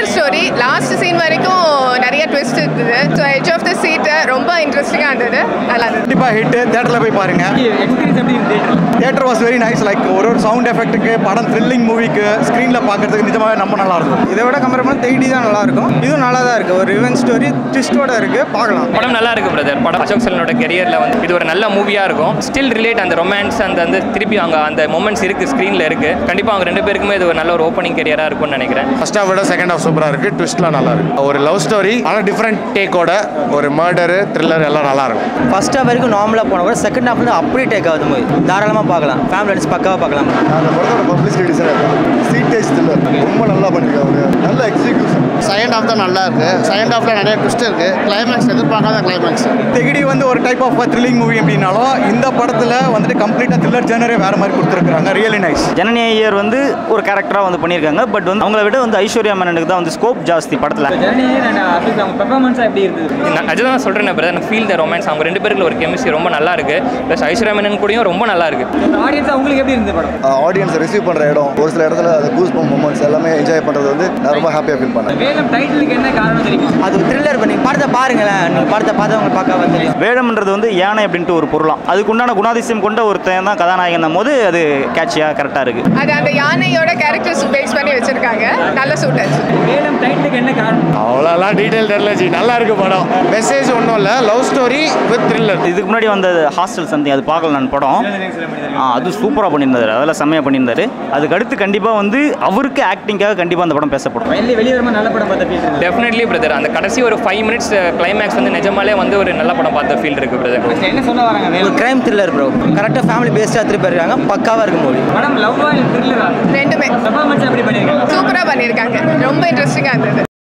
thriller story last scene வரைக்கும் நிறைய twist இருந்தது so edge of the seat ரொம்ப இன்ட்ரெஸ்டிங்காக இருந்தது நல்லா இருந்தது கண்டிப்பாக ஹிட்டு தேட்டரில் போய் பாருங்க எக்ஸ்பீரியன்ஸ் எப்படி இருக்கு theatre theatre was very nice like ஒரு ஒரு சவுண்ட் எஃபெக்ட்டுக்கு படம் த்ரில்லிங் மூவிக்கு ஸ்க்ரீனில் பார்க்கறதுக்கு நிஜமாவே ரொம்ப நல்லா இருக்கும் இதை விட கம்பேர் பண்ண தேடி தான் நல்லா இருக்கும் இதுவும் நல்லா தான் இருக்கு ஒரு ரிவென்ஸ் ஸ்டோரி ட்விஸ்டோட இருக்கு பார்க்கலாம் படம் நல்லா இருக்கு பிரதர் படம் அசோக் செல்லனோட கெரியரில் வந்து இது ஒரு நல்ல மூவியாக இருக்கும் ஸ்டில் ரிலேட் அந்த ரொமான்ஸ் அந்த அந்த திருப்பி அவங்க அந்த மொமெண்ட்ஸ் இருக்குது ஸ்க்ரீனில் இருக்குது கண்டிப்பாக அவங்க ரெண்டு பேருக்குமே இது ஒரு நல்ல ஒரு ஓப்பனிங் கெரியராக இருக்கும்னு நினைக்கிறேன் ஃபர்ஸ்ட் ஹாஃப் விட செகண்ட் ஹாஃப் சூப்பராக இருக்கு ட்விஸ்ட்லாம் நல்லா இருக்கு ஒரு லவ் ஸ்டோரி ஆனால் டிஃப்ரெண்ட் டேக்கோட ஒரு மர்டரு த்ரில்லர் எல்லாம் நல்லா இருக்கும் ஃபர்ஸ்ட் ஹாஃப் வரைக்கும் நார்மலாக போன கூட செகண்ட் ஹாஃப் வந்து அப்படியே டேக் ஆகுது மூவி தாராளமாக பார்க்கலாம் ஃபேமிலி அடிச்சு பக்காவாக பார்க்கலாம் அந்த படத்தோட பப்ளிசிட்டி டிசைன் சீட்டேஜ் த்ரில்லர் ரொம்ப நல்லா பண்ணியிருக்காங்க நல்ல எக்ஸிக்யூஷன் செகண்ட் ஹாஃப் தான் நல்லா இருக்கு செகண்ட் ஹாஃப்ல நிறைய ட்விஸ்ட் இருக்கு கிளைமேக்ஸ் எதிர்பார்க்காத கிளைமேக்ஸ் தெகிடி வந்து ஒரு டைப் ஆஃப் த்ரில்லிங் மூவி அப்படின்னாலும் இந்த படத்தில் வந்துட்டு கம்ப்ளீட்டாக த்ரில்லர் ஜெனரே வேறு மாதிரி கொடுத்துருக்காங்க ரியலி நைஸ் ஜனனி ஐயர் வந்து ஒரு கேரக்டராக வந்து பண்ணியிருக்காங்க பட் வந்து அவங்கள விட வந்து ஐஸ்வர்யா மேனனுக்கு தான் வந்து ஸ்கோப் ஜாஸ்தி படத்தில் ஜெர்னி அண்ட் அபிஷேக் அவங்க பெர்ஃபார்மன்ஸாக எப்படி இருந்தது நான் அதுதான் சொல்கிறேன் பிரதர் எனக்கு ஃபீல் த ரொமான்ஸ் அவங்க ரெண்டு பேருக்குள்ள ஒரு கெமிஸ்ட்ரி ரொம்ப நல்லா இருக்கு ப்ளஸ் ஐஸ்வர்யா மேனன் கூடயும் ரொம்ப நல்லா இருக்கு ஆடியன்ஸ் உங்களுக்கு எப்படி இருந்தது படம் ஆடியன்ஸ் ரிசீவ் பண்ணுற இடம் ஒரு சில இடத்துல அந்த கூஸ் பம்ப் மூமெண்ட்ஸ் எல்லாமே என்ஜாய் பண்ணுறது வந்து நான் ரொம்ப ஹாப்பியாக ஃபீல் பண்ணேன் வேலம் டைட்டிலுக்கு என்ன காரணம் தெரியுமா அது ஒரு த்ரில்லர் பண்ணி படத்தை பாருங்களேன் நீங்கள் படத்தை பார்த்தவங்க பார்க்க தெரியும் வேடம்ன்றது வந்து யானை அப்படின்ட்டு ஒரு பொருளாம் அதுக்கு உண்டான குணாதிசயம் கொண்ட ஒருத்தன் தான் கதாநாயகன் போது அது கேட்சியாக கரெக்டாக இருக்குது அது அந்த யானையோட கேரக்டர்ஸ் பேஸ் பண்ணி வச்சிருக்காங்க நல்ல சூட் ஆச்சு வேலம் டைட்டிலுக்கு என்ன காரணம் அவ்வளோலாம் டீட்டெயில் தெரியல ஜி நல்லா இருக்கு படம் மெசேஜ் ஒன்றும் இல்லை லவ் ஸ்டோரி வித் த்ரில்லர் இதுக்கு முன்னாடி வந்த ஹாஸ்டல் சந்தி அது பார்க்கல நான் படம் ஆ, அது சூப்பராக பண்ணியிருந்தாரு அதெல்லாம் செம்மையாக பண்ணியிருந்தாரு அதுக்கு அடுத்து கண்டிப்பாக வந்து அவருக்கு ஆக்டிங்காக கண்டிப்பாக அந்த படம் பேசப்படும் வெளியே வெளியே வரும்போது நல்ல படம் பார்த்த ஃபீல் டெஃபினெட்லி பிரதர் அந்த கடைசி ஒரு ஃபைவ் மினிட்ஸ் கிளைமேக்ஸ் வந்து நிஜமாலே வந்து ஒரு நல்ல படம் பார்த்த ஃபீல் இருக்கு பிரதர் என்ன சொல்ல வராங்க ஒரு வேலம் கிரைம் த்ரில்லர் ப்ரோ கரெக்டாக ஃபேமிலி பேஸ்டாக திருப்பி இருக்காங்க பக்காவாக இருக்கும் மூவி படம் லவ்வா இல்லை த்ரில்லரா ரெண்டுமே பெர்ஃபார்மன்ஸ் எப்படி பண்ணியிருக்காங்க சூப்பராக பண்ணியிருக்காங்க ரொம்ப இன்ட்ரெஸ்டிங்காக இருந்தது